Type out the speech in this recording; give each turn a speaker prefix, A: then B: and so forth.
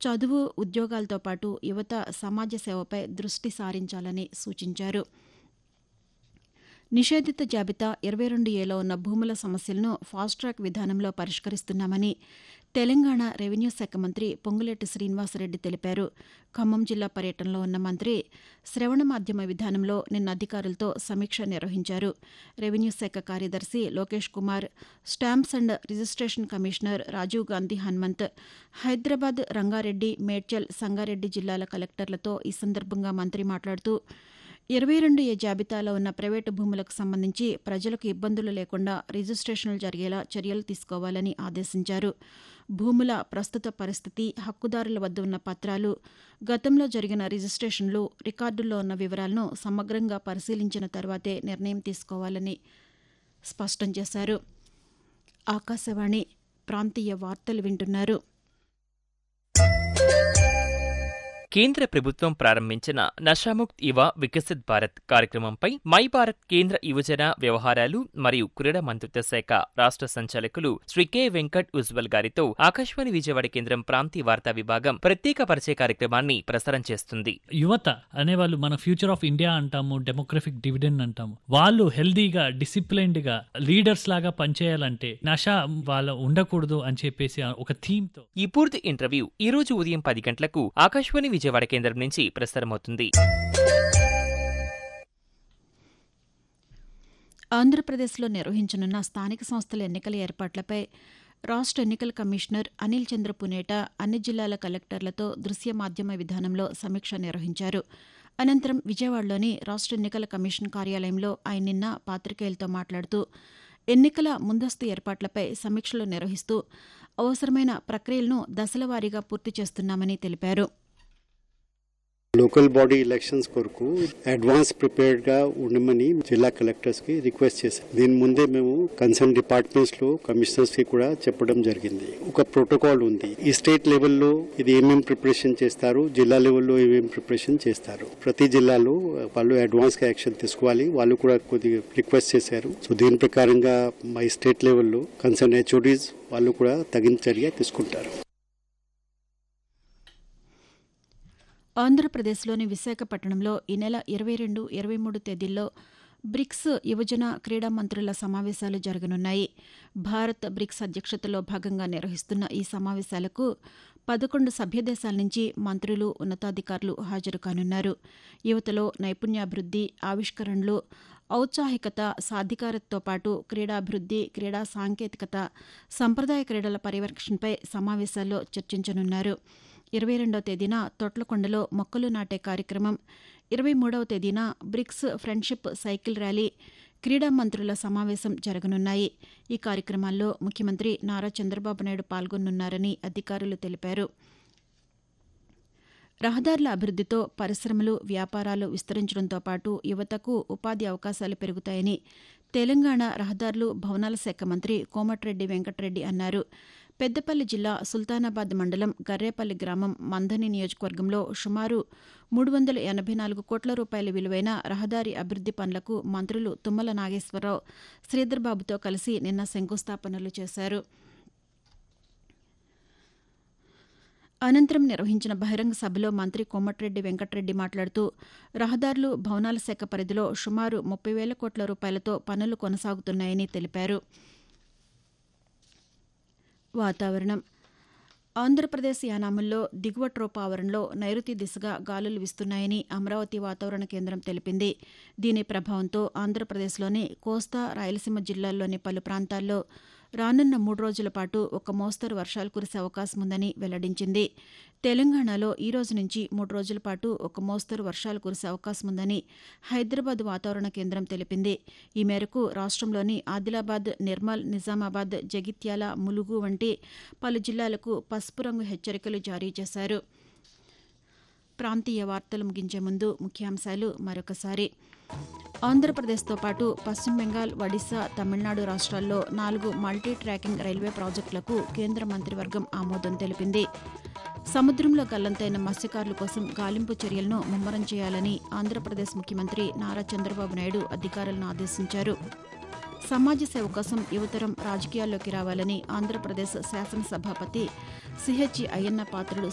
A: చదువు ఉద్యోగాలతో పాటు యువత సమాజ సేవపై దృష్టి సారించాలని సూచించారు నిషేధిత జాబితా ఇరవై రెండు ఏలో ఉన్న భూముల సమస్యలను ఫాస్ట్ ట్రాక్ విధానంలో పరిష్కరిస్తున్నామని తెలంగాణ రెవెన్యూ శాఖ మంత్రి పొంగులేటి శ్రీనివాసరెడ్డి తెలిపారు ఖమ్మం జిల్లా పర్యటనలో ఉన్న మంత్రి శ్రవణ మాధ్యమ విధానంలో నిన్న అధికారులతో సమీక్ష నిర్వహించారు రెవెన్యూ శాఖ కార్యదర్శి Lokesh Kumar stamps and registration commissioner Rajiv Gandhi Hanumanth Hyderabad Rangareddy Medchal Sangareddy జిల్లాల కలెక్టర్లతో ఈ సందర్భంగా మంత్రి మాట్లాడుతూ ఇరవై రెండు ఏ జాబితాలో ఉన్న ప్రైవేటు భూములకు సంబంధించి ప్రజలకు ఇబ్బందులు లేకుండా రిజిస్ట్రేషన్లు జరిగేలా చర్యలు తీసుకోవాలని ఆదేశించారు భూముల ప్రస్తుత పరిస్థితి హక్కుదారుల వద్ద ఉన్న పత్రాలు గతంలో జరిగిన రిజిస్ట్రేషన్లు రికార్డుల్లో ఉన్న వివరాలను సమగ్రంగా పరిశీలించిన తర్వాతే నిర్ణయం తీసుకోవాలని స్పష్టం చేశారు ఆకాశవాణి ప్రాంతీయ వార్తలు వింటున్నారు
B: కేంద్ర ప్రభుత్వం ప్రారంభించిన నషాముక్త్ యువ వికసిత్ భారత్ కార్యక్రమంపై మై భారత్ కేంద్ర యువజన వ్యవహారాలు మరియు క్రీడా మంత్రిత్వ శాఖ రాష్ట్ర సంచాలకులు శ్రీ కె వెంకట్ ఉజ్వల్ గారితో ఆకాశవాణి విజయవాడ కేంద్రం ప్రాంతీయ వార్తా విభాగం ప్రత్యేక పరిచయ కార్యక్రమాన్ని ప్రసారం చేస్తుంది
C: యువత అనేవాళ్ళు మన ఫ్యూచర్ ఆఫ్ ఇండియా అంటాము డెమోగ్రఫిక్ డివిడెండ్ అంటాము వాళ్ళు హెల్దీగా డిసిప్లైన్డ్ గా లీడర్స్ లాగా పనిచేయాలంటే నష వాళ్ళ ఉండకూడదు అని చెప్పేసి ఒక థీమ్ తో
B: ఈ పూర్తి ఇంటర్వ్యూ ఈ రోజు ఉదయం పది గంటలకు ఆకాశవాణి విజయవాడ కేంద్రం నుంచి ప్రసారమవుతుంది
A: ఆంధ్రప్రదేశ్లో నిర్వహించనున్న స్థానిక సంస్థల ఎన్నికల ఏర్పాట్లపై రాష్ట్ర ఎన్నికల కమిషనర్ అనిల్ చంద్ర పునేట అన్ని జిల్లాల కలెక్టర్లతో దృశ్య మాధ్యమ విధానంలో సమీక్ష నిర్వహించారు అనంతరం విజయవాడలోని రాష్ట్ర ఎన్నికల కమిషన్ కార్యాలయంలో ఆయన నిన్న పాతికేయులతో మాట్లాడుతూ ఎన్నికల ముందస్తు ఏర్పాట్లపై సమీక్షలు నిర్వహిస్తూ అవసరమైన ప్రక్రియలను దశలవారీగా పూర్తి చేస్తున్నామని తెలిపారు
D: లోకల్ బాడీ ఎలక్షన్స్ కొరకు అడ్వాన్స్ ప్రిపేర్డ్ గా ఉండమని జిల్లా కలెక్టర్స్ కి రిక్వెస్ట్ చేశాం దీని ముందే మేము కన్సర్న్ డిపార్ట్మెంట్స్ లో కమిషనర్స్ కి కూడా చెప్పడం జరిగింది ఒక ప్రోటోకాల్ ఉంది ఈ స్టేట్ లెవెల్లో ఇది ఏమేం ప్రిపరేషన్ చేస్తారు జిల్లా లెవెల్లో ఏమేం ప్రిపరేషన్ చేస్తారు ప్రతి జిల్లాలో వాళ్ళు అడ్వాన్స్ గా యాక్షన్ తీసుకోవాలి వాళ్ళు కూడా కొద్దిగా రిక్వెస్ట్ చేశారు సో దీని ప్రకారంగా మా స్టేట్ లెవెల్లో కన్సర్న్ హెచ్ఓడీస్ వాళ్ళు కూడా తగిన చర్య తీసుకుంటారు
A: ఆంధ్రప్రదేశ్లోని విశాఖపట్నంలో ఈ నెల ఇరవై రెండు ఇరవై మూడు తేదీల్లో బ్రిక్స్ యువజన క్రీడా మంత్రుల సమావేశాలు జరగనున్నాయి భారత్ బ్రిక్స్ అధ్యక్షతలో భాగంగా నిర్వహిస్తున్న ఈ సమావేశాలకు పదకొండు సభ్యదేశాల నుంచి మంత్రులు ఉన్నతాధికారులు హాజరు కానున్నారు యువతలో నైపుణ్యాభివృద్ది ఆవిష్కరణలు ఔత్సాహికత సాధికారతతో పాటు క్రీడాభివృద్ది క్రీడా సాంకేతికత సంప్రదాయ క్రీడల పర్యవేక్షణపై సమావేశాల్లో చర్చించనున్నారు ఇరవై రెండవ తేదీన తొట్లకొండలో మొక్కలు నాటే కార్యక్రమం ఇరవై మూడవ తేదీన బ్రిక్స్ ఫ్రెండ్షిప్ సైకిల్ ర్యాలీ క్రీడా మంత్రుల సమావేశం జరగనున్నాయి ఈ కార్యక్రమాల్లో ముఖ్యమంత్రి నారా చంద్రబాబు నాయుడు పాల్గొనున్నారని అధికారులు తెలిపారు రహదారుల అభివృద్దితో పరిశ్రమలు వ్యాపారాలు విస్తరించడంతో పాటు యువతకు ఉపాధి అవకాశాలు పెరుగుతాయని తెలంగాణ రహదారులు భవనాల శాఖ మంత్రి కోమటిరెడ్డి వెంకటరెడ్డి అన్నారు పెద్దపల్లి జిల్లా సుల్తానాబాద్ మండలం గర్రేపల్లి గ్రామం మందని నియోజకవర్గంలో సుమారు మూడు వందల ఎనభై నాలుగు కోట్ల రూపాయల విలువైన రహదారి అభివృద్ది పనులకు మంత్రులు తుమ్మల నాగేశ్వరరావు శ్రీధర్బాబుతో కలిసి నిన్న శంకుస్థాపనలు చేశారు అనంతరం నిర్వహించిన బహిరంగ సభలో మంత్రి కోమటిరెడ్డి వెంకటరెడ్డి మాట్లాడుతూ రహదారులు భవనాల శాఖ పరిధిలో సుమారు ముప్పై వేల కోట్ల రూపాయలతో పనులు కొనసాగుతున్నాయని తెలిపారు వాతావరణం ఆంధ్రప్రదేశ్ యానాముల్లో దిగువ ట్రోపావరణలో నైరుతి దిశగా గాలులు వీస్తున్నాయని అమరావతి వాతావరణ కేంద్రం తెలిపింది దీని ప్రభావంతో ఆంధ్రప్రదేశ్లోని కోస్తా రాయలసీమ జిల్లాల్లోని పలు ప్రాంతాల్లో రానున్న మూడు రోజుల పాటు ఒక మోస్తరు వర్షాలు కురిసే అవకాశం ఉందని వెల్లడించింది తెలంగాణలో ఈ రోజు నుంచి మూడు రోజుల పాటు ఒక మోస్తరు వర్షాలు కురిసే అవకాశం ఉందని హైదరాబాద్ వాతావరణ కేంద్రం తెలిపింది ఈ మేరకు రాష్ట్రంలోని ఆదిలాబాద్ నిర్మల్ నిజామాబాద్ జగిత్యాల ములుగు వంటి పలు జిల్లాలకు పసుపు రంగు హెచ్చరికలు జారీ చేశారు ప్రాంతీయ వార్తలు ముగించే ముందు ముఖ్యాంశాలు మరొకసారి ఆంధ్రప్రదేశ్తో పాటు పశ్చిమ బెంగాల్ ఒడిశా తమిళనాడు రాష్ట్రాల్లో నాలుగు మల్టీ ట్రాకింగ్ రైల్వే ప్రాజెక్టులకు కేంద్ర మంత్రివర్గం ఆమోదం తెలిపింది సముద్రంలో గల్లంతైన మత్స్యకారుల కోసం గాలింపు చర్యలను ముమ్మరం చేయాలని ఆంధ్రప్రదేశ్ ముఖ్యమంత్రి నారా చంద్రబాబు నాయుడు అధికారులను ఆదేశించారు సమాజ సేవ కోసం యువతరం రాజకీయాల్లోకి రావాలని ఆంధ్రప్రదేశ్ శాసనసభాపతి సిహెచ్ అయ్యన్న పాత్రుడు